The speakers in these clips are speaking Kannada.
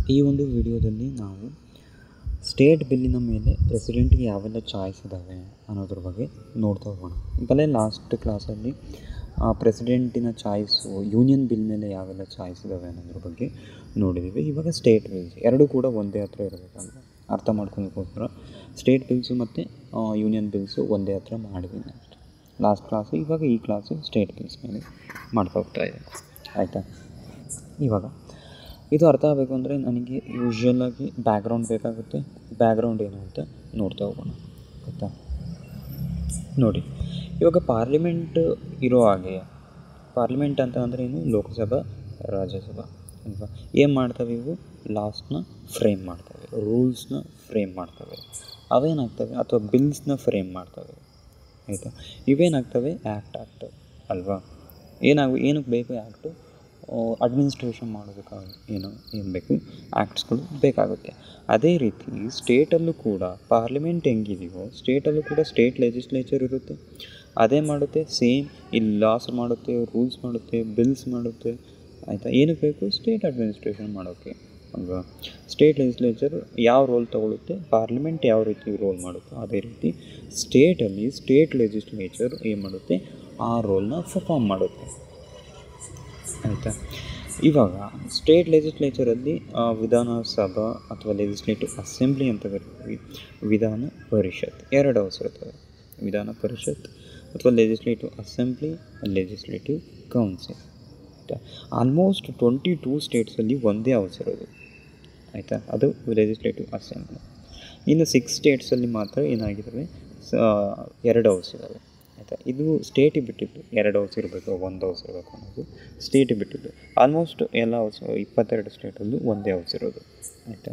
ಈ ಒಂದು ವಿಡಿಯೋದಲ್ಲಿ ನಾವು ಸ್ಟೇಟ್ ಬಿಲ್ಲಿನ ಮೇಲೆ ಪ್ರೆಸಿಡೆಂಟ್ಗೆ ಯಾವೆಲ್ಲ ಚಾಯ್ಸ್ ಇದ್ದಾವೆ ಅನ್ನೋದ್ರ ಬಗ್ಗೆ ನೋಡ್ತಾ ಹೋಗೋಣ ಈಗಲೇ ಲಾಸ್ಟ್ ಕ್ಲಾಸಲ್ಲಿ ಪ್ರೆಸಿಡೆಂಟಿನ ಚಾಯ್ಸು ಯೂನಿಯನ್ ಬಿಲ್ ಮೇಲೆ ಯಾವೆಲ್ಲ ಚಾಯ್ಸ್ ಇದ್ದಾವೆ ಅನ್ನೋದ್ರ ಬಗ್ಗೆ ನೋಡಿದ್ದೀವಿ ಇವಾಗ ಸ್ಟೇಟ್ ಬಿಲ್ಸ್ ಎರಡೂ ಕೂಡ ಒಂದೇ ಹತ್ರ ಇರಬೇಕಂತ ಅರ್ಥ ಮಾಡ್ಕೊಳಕ್ಕೋಸ್ಕರ ಸ್ಟೇಟ್ ಬಿಲ್ಸು ಮತ್ತು ಯೂನಿಯನ್ ಬಿಲ್ಸು ಒಂದೇ ಹತ್ರ ಮಾಡಿದ್ದೀನಿ ಅಷ್ಟೆ ಲಾಸ್ಟ್ ಕ್ಲಾಸು ಇವಾಗ ಈ ಕ್ಲಾಸು ಸ್ಟೇಟ್ ಬಿಲ್ಸ್ ಮೇಲೆ ಮಾಡ್ತಾ ಹೋಗ್ತಾ ಇದೆ ಆಯಿತಾ ಇವಾಗ ಇದು ಅರ್ಥ ಆಗಬೇಕು ಅಂದರೆ ನನಗೆ ಯೂಶ್ವಲಾಗಿ ಬ್ಯಾಕ್ಗ್ರೌಂಡ್ ಬೇಕಾಗುತ್ತೆ ಬ್ಯಾಕ್ಗ್ರೌಂಡ್ ಏನು ಅಂತ ನೋಡ್ತಾ ಹೋಗೋಣ ಆಯಿತಾ ನೋಡಿ ಇವಾಗ ಪಾರ್ಲಿಮೆಂಟ್ ಇರೋ ಹಾಗೆ ಪಾರ್ಲಿಮೆಂಟ್ ಅಂತ ಅಂದರೆ ಏನು ಲೋಕಸಭಾ ರಾಜ್ಯಸಭಾ ಅಲ್ವಾ ಏನು ಮಾಡ್ತವೆ ಇವು ಲಾಸ್ಟ್ನ ಫ್ರೇಮ್ ಮಾಡ್ತವೆ ರೂಲ್ಸ್ನ ಫ್ರೇಮ್ ಮಾಡ್ತವೆ ಅವೇನಾಗ್ತವೆ ಅಥವಾ ಬಿಲ್ಸ್ನ ಫ್ರೇಮ್ ಮಾಡ್ತವೆ ಆಯಿತಾ ಇವೇನಾಗ್ತವೆ ಆ್ಯಕ್ಟ್ ಆಗ್ತವೆ ಅಲ್ವಾ ಏನಾಗ ಏನಕ್ಕೆ ಬೇಕು ಆ್ಯಕ್ಟು ಅಡ್ಮಿನಿಸ್ಟ್ರೇಷನ್ ಮಾಡೋದಕ್ಕಾಗ ಏನು ಏನು ಬೇಕು ಆ್ಯಕ್ಟ್ಸ್ಗಳು ಬೇಕಾಗುತ್ತೆ ಅದೇ ರೀತಿ ಸ್ಟೇಟಲ್ಲೂ ಕೂಡ ಪಾರ್ಲಿಮೆಂಟ್ ಹೆಂಗಿದೆಯೋ ಸ್ಟೇಟಲ್ಲೂ ಕೂಡ ಸ್ಟೇಟ್ ಲೆಜಿಸ್ಲೇಚರ್ ಇರುತ್ತೆ ಅದೇ ಮಾಡುತ್ತೆ ಸೇಮ್ ಇಲ್ಲಿ ಲಾಸ್ ಮಾಡುತ್ತೆ ರೂಲ್ಸ್ ಮಾಡುತ್ತೆ ಬಿಲ್ಸ್ ಮಾಡುತ್ತೆ ಆಯಿತಾ ಏನಕ್ಕೆ ಬೇಕು ಸ್ಟೇಟ್ ಅಡ್ಮಿನಿಸ್ಟ್ರೇಷನ್ ಮಾಡೋಕ್ಕೆ ಅಲ್ವಾ ಸ್ಟೇಟ್ ಲೆಜಿಸ್ಲೇಚರ್ ಯಾವ ರೋಲ್ ತಗೊಳುತ್ತೆ ಪಾರ್ಲಿಮೆಂಟ್ ಯಾವ ರೀತಿ ರೋಲ್ ಮಾಡುತ್ತೋ ಅದೇ ರೀತಿ ಸ್ಟೇಟಲ್ಲಿ ಸ್ಟೇಟ್ ಲೆಜಿಸ್ಲೇಚರ್ ಏನು ಮಾಡುತ್ತೆ ಆ ರೋಲ್ನ ಪರ್ಫಾರ್ಮ್ ಮಾಡುತ್ತೆ ಆಯಿತಾ ಇವಾಗ ಸ್ಟೇಟ್ ಲೆಜಿಸ್ಲೇಚರಲ್ಲಿ ವಿಧಾನಸಭಾ ಅಥವಾ ಲೆಜಿಸ್ಲೇಟಿವ್ ಅಸೆಂಬ್ಲಿ ಅಂತ ಕರಿತೀವಿ ವಿಧಾನ ಪರಿಷತ್ ಎರಡು ಅವಸರ ಇರ್ತವೆ ವಿಧಾನ ಪರಿಷತ್ ಅಥವಾ ಲೆಜಿಸ್ಲೇಟಿವ್ ಅಸೆಂಬ್ಲಿ ಲೆಜಿಸ್ಲೇಟಿವ್ ಕೌನ್ಸಿಲ್ ಆಯಿತಾ ಆಲ್ಮೋಸ್ಟ್ ಟ್ವೆಂಟಿ ಟೂ ಸ್ಟೇಟ್ಸಲ್ಲಿ ಒಂದೇ ಅವಸರ ಅದು ಆಯಿತಾ ಅದು ಲೆಜಿಸ್ಲೇಟಿವ್ ಅಸೆಂಬ್ಲಿ ಇನ್ನು ಸಿಕ್ಸ್ ಸ್ಟೇಟ್ಸಲ್ಲಿ ಮಾತ್ರ ಏನಾಗಿದ್ದಾವೆ ಸ ಎರಡು ಹೌಸ್ ಇದ್ದಾವೆ ಆಯಿತಾ ಇದು ಸ್ಟೇಟಿಗೆ ಬಿಟ್ಟಿದ್ದು ಎರಡು ಹೌಸ್ ಇರಬೇಕು ಒಂದು ಹೌಸ್ ಇರಬೇಕು ಅನ್ನೋದು ಸ್ಟೇಟಿಗೆ ಬಿಟ್ಟಿದ್ದು ಆಲ್ಮೋಸ್ಟ್ ಎಲ್ಲ ಹೌಸ್ ಇಪ್ಪತ್ತೆರಡು ಸ್ಟೇಟಲ್ಲೂ ಒಂದೇ ಹೌಸ್ ಇರೋದು ಆಯಿತಾ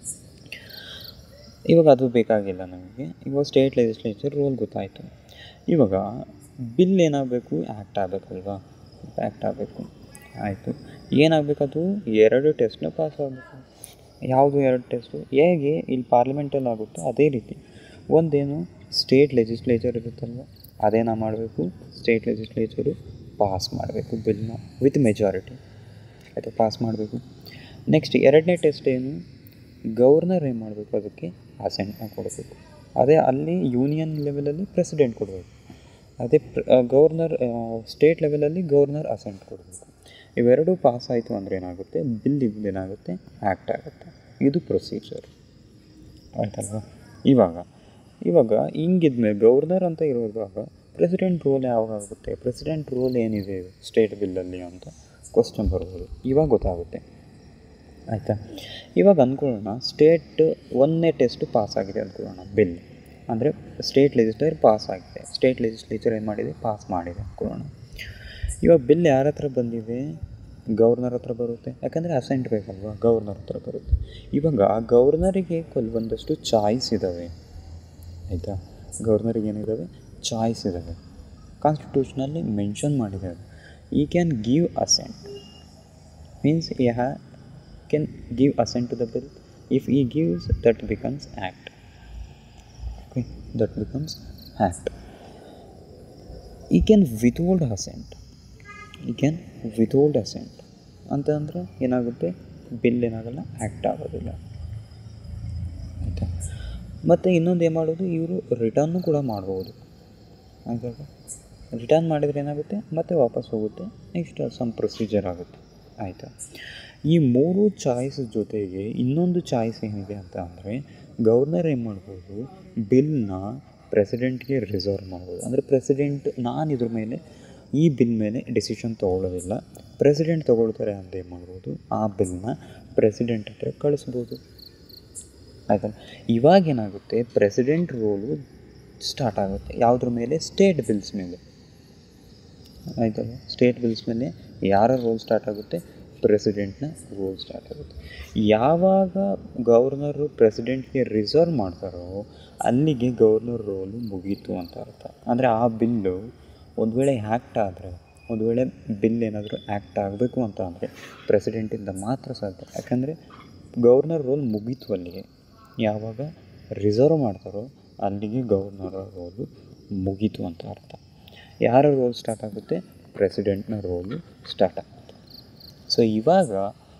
ಇವಾಗ ಅದು ಬೇಕಾಗಿಲ್ಲ ನಮಗೆ ಇವಾಗ ಸ್ಟೇಟ್ ಲೆಜಿಸ್ಲೇಚರ್ ರೋಲ್ ಗೊತ್ತಾಯಿತು ಇವಾಗ ಬಿಲ್ ಏನಾಗಬೇಕು ಆ್ಯಕ್ಟ್ ಆಗಬೇಕಲ್ವಾ ಆ್ಯಕ್ಟ್ ಆಗಬೇಕು ಆಯಿತು ಏನಾಗಬೇಕದು ಎರಡು ಟೆಸ್ಟ್ನ ಪಾಸ್ ಆಗಬೇಕು ಯಾವುದು ಎರಡು ಟೆಸ್ಟು ಹೇಗೆ ಇಲ್ಲಿ ಪಾರ್ಲಿಮೆಂಟಲ್ಲಿ ಆಗುತ್ತೋ ಅದೇ ರೀತಿ ಒಂದೇನು ಸ್ಟೇಟ್ ಲೆಜಿಸ್ಲೇಚರ್ ಇರುತ್ತಲ್ವ ಅದೇನ ಮಾಡಬೇಕು ಸ್ಟೇಟ್ ಲೆಜಿಸ್ಲೇಚರು ಪಾಸ್ ಮಾಡಬೇಕು ಬಿಲ್ನ ವಿತ್ ಮೆಜಾರಿಟಿ ಆಯಿತಾ ಪಾಸ್ ಮಾಡಬೇಕು ನೆಕ್ಸ್ಟ್ ಎರಡನೇ ಟೆಸ್ಟ್ ಏನು ಗವರ್ನರ್ ಏನು ಮಾಡಬೇಕು ಅದಕ್ಕೆ ಅಸೆಂಟ್ನ ಕೊಡಬೇಕು ಅದೇ ಅಲ್ಲಿ ಯೂನಿಯನ್ ಲೆವೆಲಲ್ಲಿ ಪ್ರೆಸಿಡೆಂಟ್ ಕೊಡಬೇಕು ಅದೇ ಗವರ್ನರ್ ಸ್ಟೇಟ್ ಲೆವೆಲಲ್ಲಿ ಗವರ್ನರ್ ಅಸೆಂಟ್ ಕೊಡಬೇಕು ಇವೆರಡೂ ಪಾಸ್ ಆಯಿತು ಅಂದರೆ ಏನಾಗುತ್ತೆ ಬಿಲ್ ಏನಾಗುತ್ತೆ ಆ್ಯಕ್ಟ್ ಆಗುತ್ತೆ ಇದು ಪ್ರೊಸೀಜರ್ ಆಯ್ತಲ್ವ ಇವಾಗ ಇವಾಗ ಹಿಂಗಿದ್ಮೇಲೆ ಗವರ್ನರ್ ಅಂತ ಇರುವಾಗ ಪ್ರೆಸಿಡೆಂಟ್ ರೋಲ್ ಯಾವಾಗ ಆಗುತ್ತೆ ಪ್ರೆಸಿಡೆಂಟ್ ರೋಲ್ ಏನಿದೆ ಸ್ಟೇಟ್ ಬಿಲ್ಲಲ್ಲಿ ಅಂತ ಕ್ವಶನ್ ಬರ್ಬೋದು ಇವಾಗ ಗೊತ್ತಾಗುತ್ತೆ ಆಯಿತಾ ಇವಾಗ ಅಂದ್ಕೊಳ್ಳೋಣ ಸ್ಟೇಟ್ ಒಂದನೇ ಟೆಸ್ಟ್ ಪಾಸ್ ಆಗಿದೆ ಅಂದ್ಕೊಳ್ಳೋಣ ಬಿಲ್ ಅಂದರೆ ಸ್ಟೇಟ್ ಲೆಜಿಸ್ಲೇಚರ್ ಪಾಸ್ ಆಗಿದೆ ಸ್ಟೇಟ್ ಲೆಜಿಸ್ಲೇಚರ್ ಏನು ಮಾಡಿದೆ ಪಾಸ್ ಮಾಡಿದೆ ಅಂದ್ಕೊಳ್ಳೋಣ ಇವಾಗ ಬಿಲ್ ಯಾರ ಹತ್ರ ಬಂದಿದೆ ಗವರ್ನರ್ ಹತ್ರ ಬರುತ್ತೆ ಯಾಕಂದರೆ ಅಸೆಂಟ್ ಬೇಕಲ್ವಾ ಗವರ್ನರ್ ಹತ್ರ ಬರುತ್ತೆ ಇವಾಗ ಗವರ್ನರಿಗೆ ಕೆಲವೊಂದಷ್ಟು ಚಾಯ್ಸ್ ಇದ್ದಾವೆ ಆಯಿತಾ ಗವರ್ನರಿಗೆ ಏನಿದ್ದಾವೆ ಚಾಯ್ಸ್ ಇದ್ದಾವೆ ಕಾನ್ಸ್ಟಿಟ್ಯೂಷನಲ್ಲಿ ಮೆನ್ಷನ್ ಮಾಡಿದ್ದಾರೆ ಈ can give assent means he has can give assent to the bill if he gives that becomes act okay that becomes act he can withhold assent he can withhold assent ಅಂತ ಅಂದರೆ ಏನಾಗುತ್ತೆ ಬಿಲ್ ಏನಾಗಲ್ಲ ಆ್ಯಕ್ಟ್ ಆಗೋದಿಲ್ಲ ಆಯಿತಾ ಮತ್ತು ಇನ್ನೊಂದು ಏನು ಮಾಡೋದು ಇವರು ರಿಟರ್ನು ಕೂಡ ಮಾಡ್ಬೋದು ಆಯ್ತಲ್ವ ರಿಟರ್ನ್ ಮಾಡಿದರೆ ಏನಾಗುತ್ತೆ ಮತ್ತೆ ವಾಪಸ್ ಹೋಗುತ್ತೆ ನೆಕ್ಸ್ಟ್ ಸಮ್ ಪ್ರೊಸೀಜರ್ ಆಗುತ್ತೆ ಆಯಿತಾ ಈ ಮೂರು ಚಾಯ್ಸ್ ಜೊತೆಗೆ ಇನ್ನೊಂದು ಚಾಯ್ಸ್ ಏನಿದೆ ಅಂತ ಅಂದರೆ ಗವರ್ನರ್ ಏನು ಮಾಡ್ಬೋದು ಬಿಲ್ನ ಪ್ರೆಸಿಡೆಂಟ್ಗೆ ರಿಸರ್ವ್ ಮಾಡ್ಬೋದು ಅಂದರೆ ಪ್ರೆಸಿಡೆಂಟ್ ನಾನು ಇದ್ರ ಮೇಲೆ ಈ ಬಿಲ್ ಮೇಲೆ ಡಿಸಿಷನ್ ತೊಗೊಳ್ಳೋದಿಲ್ಲ ಪ್ರೆಸಿಡೆಂಟ್ ತೊಗೊಳ್ತಾರೆ ಅಂತ ಏನು ಮಾಡ್ಬೋದು ಆ ಬಿಲ್ನ ಪ್ರೆಸಿಡೆಂಟ್ ಹತ್ರ ಕಳಿಸ್ಬೋದು ಆಯ್ತಲ್ಲ ಇವಾಗ ಏನಾಗುತ್ತೆ ಪ್ರೆಸಿಡೆಂಟ್ ರೋಲು ಸ್ಟಾರ್ಟ್ ಆಗುತ್ತೆ ಯಾವುದ್ರ ಮೇಲೆ ಸ್ಟೇಟ್ ಬಿಲ್ಸ್ ಮೇಲೆ ಆಯ್ತಲ್ಲ ಸ್ಟೇಟ್ ಬಿಲ್ಸ್ ಮೇಲೆ ಯಾರ ರೋಲ್ ಸ್ಟಾರ್ಟ್ ಆಗುತ್ತೆ ಪ್ರೆಸಿಡೆಂಟ್ನ ರೋಲ್ ಸ್ಟಾರ್ಟ್ ಆಗುತ್ತೆ ಯಾವಾಗ ಗವರ್ನರು ಪ್ರೆಸಿಡೆಂಟ್ಗೆ ರಿಸರ್ವ್ ಮಾಡ್ತಾರೋ ಅಲ್ಲಿಗೆ ಗವರ್ನರ್ ರೋಲು ಮುಗೀತು ಅಂತ ಅರ್ಥ ಅಂದರೆ ಆ ಬಿಲ್ಲು ಒಂದು ವೇಳೆ ಆ್ಯಕ್ಟ್ ಆದರೆ ಒಂದು ವೇಳೆ ಬಿಲ್ ಏನಾದರೂ ಆ್ಯಕ್ಟ್ ಆಗಬೇಕು ಅಂತ ಅಂದರೆ ಪ್ರೆಸಿಡೆಂಟಿಂದ ಮಾತ್ರ ಸಾಧ್ಯ ಯಾಕಂದರೆ ಗವರ್ನರ್ ರೋಲ್ ಮುಗೀತು ಅಲ್ಲಿಗೆ ಯಾವಾಗ ರಿಸರ್ವ್ ಮಾಡ್ತಾರೋ ಅಲ್ಲಿಗೆ ಗವರ್ನರ್ ರೋಲು ಮುಗೀತು ಅಂತ ಅರ್ಥ ಯಾರ ರೋಲ್ ಸ್ಟಾರ್ಟ್ ಆಗುತ್ತೆ ಪ್ರೆಸಿಡೆಂಟ್ನ ರೋಲು ಸ್ಟಾರ್ಟ್ ಆಗುತ್ತೆ ಸೊ ಇವಾಗ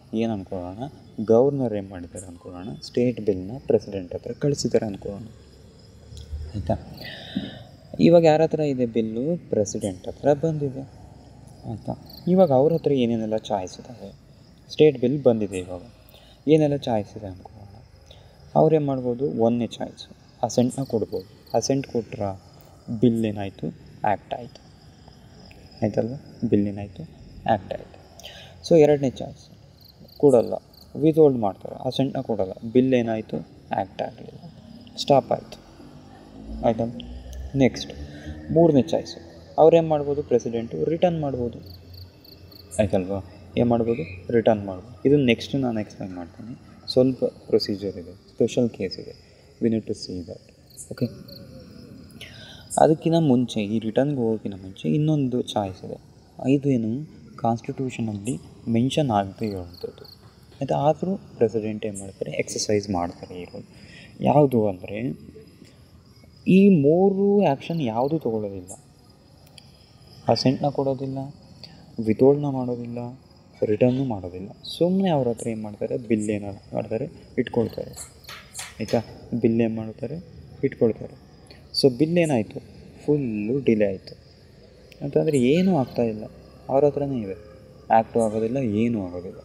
ಏನು ಅಂದ್ಕೊಳ್ಳೋಣ ಗವರ್ನರ್ ಏನು ಮಾಡಿದ್ದಾರೆ ಅಂದ್ಕೊಳ್ಳೋಣ ಸ್ಟೇಟ್ ಬಿಲ್ನ ಪ್ರೆಸಿಡೆಂಟ್ ಹತ್ರ ಕಳಿಸಿದ್ದಾರೆ ಅಂದ್ಕೊಳ್ಳೋಣ ಆಯಿತಾ ಇವಾಗ ಯಾರ ಹತ್ರ ಇದೆ ಬಿಲ್ಲು ಪ್ರೆಸಿಡೆಂಟ್ ಹತ್ರ ಬಂದಿದೆ ಆಯಿತಾ ಇವಾಗ ಅವ್ರ ಹತ್ರ ಏನೇನೆಲ್ಲ ಚಾಯ್ಸ್ ಇದ್ದಾವೆ ಸ್ಟೇಟ್ ಬಿಲ್ ಬಂದಿದೆ ಇವಾಗ ಏನೆಲ್ಲ ಚಾಯ್ಸ್ ಇದೆ ಅಂದ್ಕೊಳ್ಳೋಣ ಅವ್ರೇನು ಮಾಡ್ಬೋದು ಒಂದನೇ ಚಾಯ್ಸು ಅಸೆಂಟ್ನ ಕೊಡ್ಬೋದು ಅಸೆಂಟ್ ಕೊಟ್ರ ಬಿಲ್ ಏನಾಯಿತು ಆ್ಯಕ್ಟ್ ಆಯಿತು ಆಯ್ತಲ್ವ ಬಿಲ್ ಏನಾಯಿತು ಆ್ಯಕ್ಟ್ ಆಯಿತು ಸೊ ಎರಡನೇ ಚಾಯ್ಸ್ ಕೊಡಲ್ಲ ವಿತ್ಹೋಲ್ಡ್ ಮಾಡ್ತಾರೆ ಅಸೆಂಟ್ನ ಕೊಡಲ್ಲ ಬಿಲ್ ಏನಾಯಿತು ಆ್ಯಕ್ಟ್ ಆಗಲಿಲ್ಲ ಸ್ಟಾಪ್ ಆಯಿತು ಆಯ್ತಲ್ಲ ನೆಕ್ಸ್ಟ್ ಮೂರನೇ ಚಾಯ್ಸು ಅವ್ರೇನು ಮಾಡ್ಬೋದು ಪ್ರೆಸಿಡೆಂಟು ರಿಟರ್ನ್ ಮಾಡ್ಬೋದು ಆಯ್ತಲ್ವಾ ಏನು ಮಾಡ್ಬೋದು ರಿಟರ್ನ್ ಮಾಡ್ಬೋದು ಇದು ನೆಕ್ಸ್ಟ್ ನಾನು ಎಕ್ಸ್ಪ್ಲೈನ್ ಮಾಡ್ತೀನಿ ಸ್ವಲ್ಪ ಪ್ರೊಸೀಜರ್ ಇದೆ ಸ್ಪೆಷಲ್ ಕೇಸ್ ಇದೆ we need to see that okay ಅದಕ್ಕಿಂತ ಮುಂಚೆ ಈ ರಿಟರ್ನ್ಗೆ ಹೋಗೋಕ್ಕಿಂತ ಮುಂಚೆ ಇನ್ನೊಂದು ಚಾಯ್ಸ್ ಇದೆ ಇದು ಏನು ಕಾನ್ಸ್ಟಿಟ್ಯೂಷನಲ್ಲಿ ಮೆನ್ಷನ್ ಆಗದೆ ಇರುವಂಥದ್ದು ಆಯಿತಾ ಆದರೂ ಪ್ರೆಸಿಡೆಂಟ್ ಏನು ಮಾಡ್ತಾರೆ ಎಕ್ಸಸೈಸ್ ಮಾಡ್ತಾರೆ ಇರೋದು ಯಾವುದು ಅಂದರೆ ಈ ಮೂರು ಆ್ಯಕ್ಷನ್ ಯಾವುದೂ ತೊಗೊಳ್ಳೋದಿಲ್ಲ ಅಸೆಂಟ್ನ ಕೊಡೋದಿಲ್ಲ ವಿತೋಲ್ಡ್ನ ಮಾಡೋದಿಲ್ಲ ರಿಟರ್ನು ಮಾಡೋದಿಲ್ಲ ಸುಮ್ಮನೆ ಅವ್ರ ಹತ್ರ ಏನು ಮಾಡ್ತಾರೆ ಬಿಲ್ ಏನಾರು ಮಾಡ್ತಾರೆ ಇಟ್ಕೊಳ್ತಾರೆ ಆಯಿತಾ ಬಿಲ್ ಏನು ಮಾಡ್ತಾರೆ ಇಟ್ಕೊಳ್ತಾರೆ ಸೊ ಬಿಲ್ ಏನಾಯಿತು ಫುಲ್ಲು ಡಿಲೇ ಆಯಿತು ಅಂತಂದರೆ ಏನೂ ಆಗ್ತಾಯಿಲ್ಲ ಅವ್ರ ಹತ್ರನೇ ಇದೆ ಆ್ಯಕ್ಟು ಆಗೋದಿಲ್ಲ ಏನೂ ಆಗೋದಿಲ್ಲ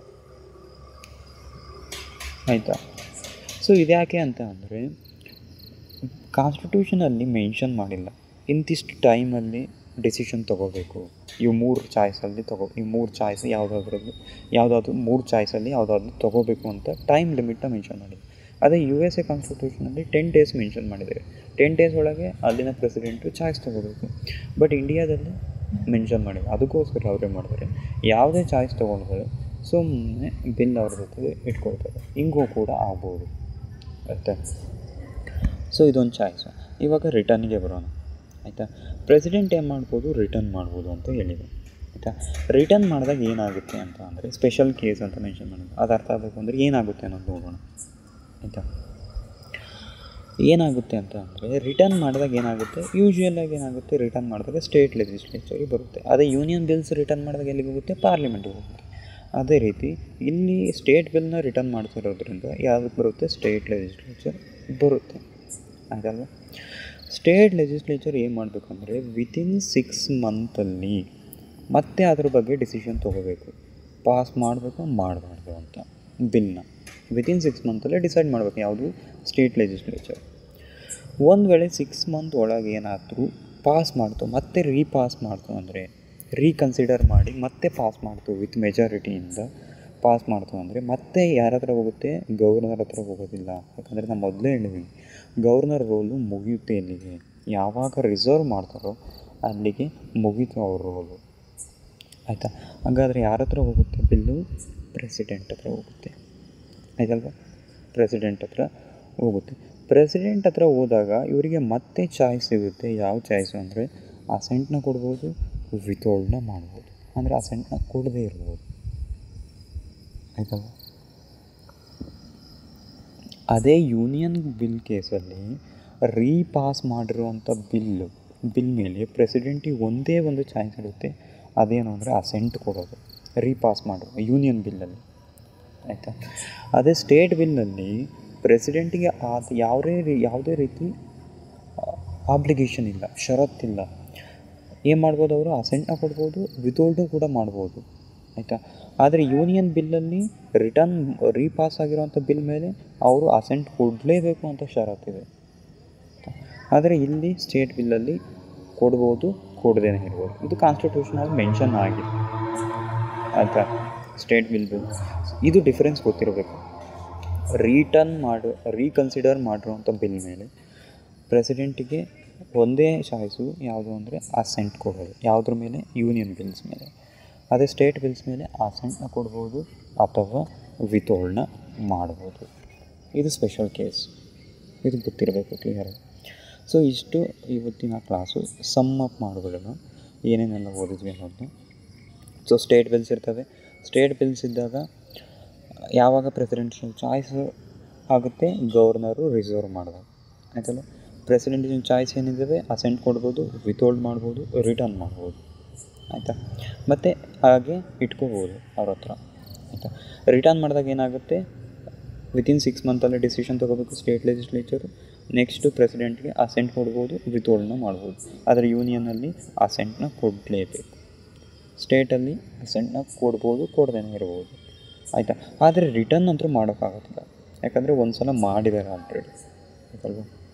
ಆಯಿತಾ ಸೊ ಇದ್ಯಾಕೆ ಅಂತ ಅಂದರೆ ಕಾನ್ಸ್ಟಿಟ್ಯೂಷನಲ್ಲಿ ಮೆನ್ಷನ್ ಮಾಡಿಲ್ಲ ಇಂತಿಷ್ಟು ಟೈಮಲ್ಲಿ ಡಿಸಿಷನ್ ತೊಗೋಬೇಕು ಇವು ಮೂರು ಚಾಯ್ಸಲ್ಲಿ ತೊಗೋ ಈ ಮೂರು ಚಾಯ್ಸ್ ಯಾವುದಾದ್ರದ್ದು ಯಾವುದಾದ್ರು ಮೂರು ಚಾಯ್ಸಲ್ಲಿ ಯಾವುದಾದ್ರು ತೊಗೋಬೇಕು ಅಂತ ಟೈಮ್ ಲಿಮಿಟ್ನ ಮೆನ್ಷನ್ ಮಾಡಿದೆ ಅದೇ ಯು ಎಸ್ ಎ ಕಾನ್ಸ್ಟಿಟ್ಯೂಷನಲ್ಲಿ ಟೆನ್ ಡೇಸ್ ಮೆನ್ಷನ್ ಮಾಡಿದ್ದಾರೆ ಟೆನ್ ಡೇಸ್ ಒಳಗೆ ಅಲ್ಲಿನ ಪ್ರೆಸಿಡೆಂಟು ಚಾಯ್ಸ್ ತೊಗೋಬೇಕು ಬಟ್ ಇಂಡಿಯಾದಲ್ಲಿ ಮೆನ್ಷನ್ ಮಾಡಿಲ್ಲ ಅದಕ್ಕೋಸ್ಕರ ಅವರೇ ಮಾಡ್ತಾರೆ ಯಾವುದೇ ಚಾಯ್ಸ್ ತೊಗೊಂಡ್ರೆ ಸುಮ್ಮನೆ ಬಿಲ್ ಅವ್ರ ಜೊತೆ ಇಟ್ಕೊಳ್ತಾರೆ ಹಿಂಗೂ ಕೂಡ ಆಗ್ಬೋದು ಆಯಿತಾ ಸೊ ಇದೊಂದು ಚಾಯ್ಸು ಇವಾಗ ರಿಟರ್ನಿಗೆ ಬರೋಣ ಆಯಿತಾ ಪ್ರೆಸಿಡೆಂಟ್ ಏನು ಮಾಡ್ಬೋದು ರಿಟರ್ನ್ ಮಾಡ್ಬೋದು ಅಂತ ಹೇಳಿದೆ ಆಯಿತಾ ರಿಟರ್ನ್ ಮಾಡಿದಾಗ ಏನಾಗುತ್ತೆ ಅಂತ ಅಂದರೆ ಸ್ಪೆಷಲ್ ಕೇಸ್ ಅಂತ ಮೆನ್ಷನ್ ಮಾಡೋದು ಅದು ಅರ್ಥ ಆಗಬೇಕು ಅಂದರೆ ಏನಾಗುತ್ತೆ ಅನ್ನೋದು ನೋಡೋಣ ಆಯಿತಾ ಏನಾಗುತ್ತೆ ಅಂತ ಅಂದರೆ ರಿಟರ್ನ್ ಮಾಡಿದಾಗ ಏನಾಗುತ್ತೆ ಯೂಶ್ವಲಾಗಿ ಏನಾಗುತ್ತೆ ರಿಟರ್ನ್ ಮಾಡಿದಾಗ ಸ್ಟೇಟ್ ಲೆಜಿಸ್ಲೇಚರಿಗೆ ಬರುತ್ತೆ ಅದೇ ಯೂನಿಯನ್ ಬಿಲ್ಸ್ ರಿಟರ್ನ್ ಮಾಡಿದಾಗ ಎಲ್ಲಿಗೆ ಹೋಗುತ್ತೆ ಪಾರ್ಲಿಮೆಂಟಿಗೆ ಹೋಗುತ್ತೆ ಅದೇ ರೀತಿ ಇಲ್ಲಿ ಸ್ಟೇಟ್ ಬಿಲ್ನ ರಿಟರ್ನ್ ಮಾಡ್ತಿರೋದ್ರಿಂದ ಯಾವುದಕ್ಕೆ ಬರುತ್ತೆ ಸ್ಟೇಟ್ ಲೆಜಿಸ್ಲೇಚರ್ ಬರುತ್ತೆ ಆಯ್ತಲ್ವ ಸ್ಟೇಟ್ ಲೆಜಿಸ್ಲೇಚರ್ ಏನು ಮಾಡಬೇಕಂದ್ರೆ ವಿತಿನ್ ಸಿಕ್ಸ್ ಮಂತಲ್ಲಿ ಮತ್ತೆ ಅದ್ರ ಬಗ್ಗೆ ಡಿಸಿಷನ್ ತೊಗೋಬೇಕು ಪಾಸ್ ಮಾಡಬೇಕು ಮಾಡಬಾರ್ದು ಅಂತ ಬಿಲ್ನ ವಿತಿನ್ ಸಿಕ್ಸ್ ಮಂತಲ್ಲೇ ಡಿಸೈಡ್ ಮಾಡಬೇಕು ಯಾವುದು ಸ್ಟೇಟ್ ಲೆಜಿಸ್ಲೇಚರ್ ಒಂದು ವೇಳೆ ಸಿಕ್ಸ್ ಮಂತ್ ಒಳಗೆ ಏನಾದರೂ ಪಾಸ್ ಮಾಡ್ತು ಮತ್ತೆ ರೀಪಾಸ್ ಮಾಡ್ತು ಅಂದರೆ ರೀಕನ್ಸಿಡರ್ ಮಾಡಿ ಮತ್ತೆ ಪಾಸ್ ಮಾಡ್ತು ವಿತ್ ಮೆಜಾರಿಟಿಯಿಂದ ಪಾಸ್ ಮಾಡ್ತು ಅಂದರೆ ಮತ್ತೆ ಯಾರ ಹತ್ರ ಹೋಗುತ್ತೆ ಗವರ್ನರ್ ಹತ್ರ ಹೋಗೋದಿಲ್ಲ ಯಾಕಂದರೆ ನಾನು ಮೊದಲೇ ಹೇಳಿದ್ದೀನಿ ಗವರ್ನರ್ ರೋಲು ಮುಗಿಯುತ್ತೆ ಇಲ್ಲಿಗೆ ಯಾವಾಗ ರಿಸರ್ವ್ ಮಾಡ್ತಾರೋ ಅಲ್ಲಿಗೆ ಮುಗೀತು ಅವ್ರ ರೋಲು ಆಯಿತಾ ಹಾಗಾದರೆ ಯಾರ ಹತ್ರ ಹೋಗುತ್ತೆ ಬಿಲ್ಲು ಪ್ರೆಸಿಡೆಂಟ್ ಹತ್ರ ಹೋಗುತ್ತೆ ಆಯ್ತಲ್ವ ಪ್ರೆಸಿಡೆಂಟ್ ಹತ್ರ ಹೋಗುತ್ತೆ ಪ್ರೆಸಿಡೆಂಟ್ ಹತ್ರ ಹೋದಾಗ ಇವರಿಗೆ ಮತ್ತೆ ಚಾಯ್ಸ್ ಸಿಗುತ್ತೆ ಯಾವ ಚಾಯ್ಸು ಅಂದರೆ ಅಸೆಂಟ್ನ ಕೊಡ್ಬೋದು ವಿತೋಲ್ಡ್ನ ಮಾಡ್ಬೋದು ಅಂದರೆ ಅಸೆಂಟ್ನ ಕೊಡದೇ ಇರ್ಬೋದು ಆಯ್ತಲ್ವ ಅದೇ ಯೂನಿಯನ್ ಬಿಲ್ ಕೇಸಲ್ಲಿ ರೀಪಾಸ್ ಮಾಡಿರುವಂಥ ಬಿಲ್ಲು ಬಿಲ್ ಮೇಲೆ ಪ್ರೆಸಿಡೆಂಟಿಗೆ ಒಂದೇ ಒಂದು ಚಾಯ್ಸ್ ಇರುತ್ತೆ ಅದೇನು ಅಂದರೆ ಅಸೆಂಟ್ ಕೊಡೋದು ರೀಪಾಸ್ ಮಾಡೋದು ಯೂನಿಯನ್ ಬಿಲ್ಲಲ್ಲಿ ಆಯಿತಾ ಅದೇ ಸ್ಟೇಟ್ ಬಿಲ್ನಲ್ಲಿ ಪ್ರೆಸಿಡೆಂಟಿಗೆ ಅದು ಯಾವುದೇ ರೀ ಯಾವುದೇ ರೀತಿ ಆಬ್ಲಿಗೇಷನ್ ಇಲ್ಲ ಷರತ್ತಿಲ್ಲ ಏನು ಮಾಡ್ಬೋದು ಅವರು ಅಸೆಂಟ್ನ ಕೊಡ್ಬೋದು ವಿತೋಲ್ಡು ಕೂಡ ಮಾಡ್ಬೋದು ಆಯಿತಾ ಆದರೆ ಯೂನಿಯನ್ ಬಿಲ್ಲಲ್ಲಿ ರಿಟರ್ನ್ ರೀಪಾಸ್ ಆಗಿರೋಂಥ ಬಿಲ್ ಮೇಲೆ ಅವರು ಅಸೆಂಟ್ ಕೊಡಲೇಬೇಕು ಅಂತ ಷರತ್ತಿದೆ ಆದರೆ ಇಲ್ಲಿ ಸ್ಟೇಟ್ ಬಿಲ್ಲಲ್ಲಿ ಕೊಡ್ಬೋದು ಕೊಡದೇನೆ ಇರ್ಬೋದು ಇದು ಕಾನ್ಸ್ಟಿಟ್ಯೂಷನಲ್ಲಿ ಮೆನ್ಷನ್ ಆಗಿದೆ ಆಯಿತಾ ಸ್ಟೇಟ್ ಬಿಲ್ ಬಿಲ್ ಇದು ಡಿಫ್ರೆನ್ಸ್ ಗೊತ್ತಿರಬೇಕು ರಿಟರ್ನ್ ಮಾಡು ರೀಕನ್ಸಿಡರ್ ಮಾಡಿರುವಂಥ ಬಿಲ್ ಮೇಲೆ ಪ್ರೆಸಿಡೆಂಟಿಗೆ ಒಂದೇ ಚಾಯ್ಸು ಯಾವುದು ಅಂದರೆ ಅಸೆಂಟ್ ಕೊಡೋದು ಯಾವುದ್ರ ಮೇಲೆ ಯೂನಿಯನ್ ಬಿಲ್ಸ್ ಮೇಲೆ ಅದೇ ಸ್ಟೇಟ್ ಬಿಲ್ಸ್ ಮೇಲೆ ಅಸೆಂಟ್ನ ಕೊಡ್ಬೋದು ಅಥವಾ ವಿತೋಲ್ಡ್ನ ಮಾಡ್ಬೋದು ಇದು ಸ್ಪೆಷಲ್ ಕೇಸ್ ಇದು ಗೊತ್ತಿರಬೇಕು ಕ್ಲಿಯರ್ ಸೊ ಇಷ್ಟು ಇವತ್ತಿನ ಕ್ಲಾಸು ಸಮ್ ಅಪ್ ಮಾಡಿಬಿಡೋಣ ಏನೇನೆಲ್ಲ ಓದಿದ್ವಿ ಅನ್ನೋದನ್ನ ಸೊ ಸ್ಟೇಟ್ ಬಿಲ್ಸ್ ಇರ್ತವೆ ಸ್ಟೇಟ್ ಬಿಲ್ಸ್ ಇದ್ದಾಗ ಯಾವಾಗ ಪ್ರೆಸಿಡೆನ್ಷಿಯಲ್ ಚಾಯ್ಸ್ ಆಗುತ್ತೆ ಗವರ್ನರು ರಿಸರ್ವ್ ಮಾಡಿದಾಗ ಆಯ್ತಲ್ಲ ಪ್ರೆಸಿಡೆಂಟಿನ ಚಾಯ್ಸ್ ಏನಿದ್ದಾವೆ ಅಸೆಂಟ್ ಕೊಡ್ಬೋದು ವಿತೋಲ್ಡ್ ಮಾಡ್ಬೋದು ರಿಟರ್ನ್ ಮಾಡ್ಬೋದು ಆಯಿತಾ ಮತ್ತು ಹಾಗೆ ಇಟ್ಕೋಬೋದು ಅವ್ರ ಹತ್ರ ಆಯಿತಾ ರಿಟರ್ನ್ ಮಾಡಿದಾಗ ಏನಾಗುತ್ತೆ ವಿತಿನ್ ಸಿಕ್ಸ್ ಮಂತಲ್ಲಿ ಡಿಸಿಷನ್ ತೊಗೋಬೇಕು ಸ್ಟೇಟ್ ಲೆಜಿಸ್ಲೇಚರು ನೆಕ್ಸ್ಟು ಪ್ರೆಸಿಡೆಂಟ್ಗೆ ಅಸೆಂಟ್ ಕೊಡ್ಬೋದು ವಿತೋಲ್ಡ್ನ ಮಾಡ್ಬೋದು ಆದರೆ ಯೂನಿಯನಲ್ಲಿ ಅಸೆಂಟ್ನ ಕೊಡಲೇಬೇಕು ಸ್ಟೇಟಲ್ಲಿ ಅಸೆಂಟ್ನ ಕೊಡ್ಬೋದು ಕೊಡ್ದೇನೆ ಇರ್ಬೋದು ಆಯಿತಾ ಆದರೆ ರಿಟರ್ನ್ ಅಂತೂ ಮಾಡೋಕ್ಕಾಗೋದಿಲ್ಲ ಯಾಕಂದರೆ ಒಂದು ಸಲ ಮಾಡಿದ್ದಾರೆ ಆಲ್ರೆಡಿ ಆಯ್ತಲ್ವ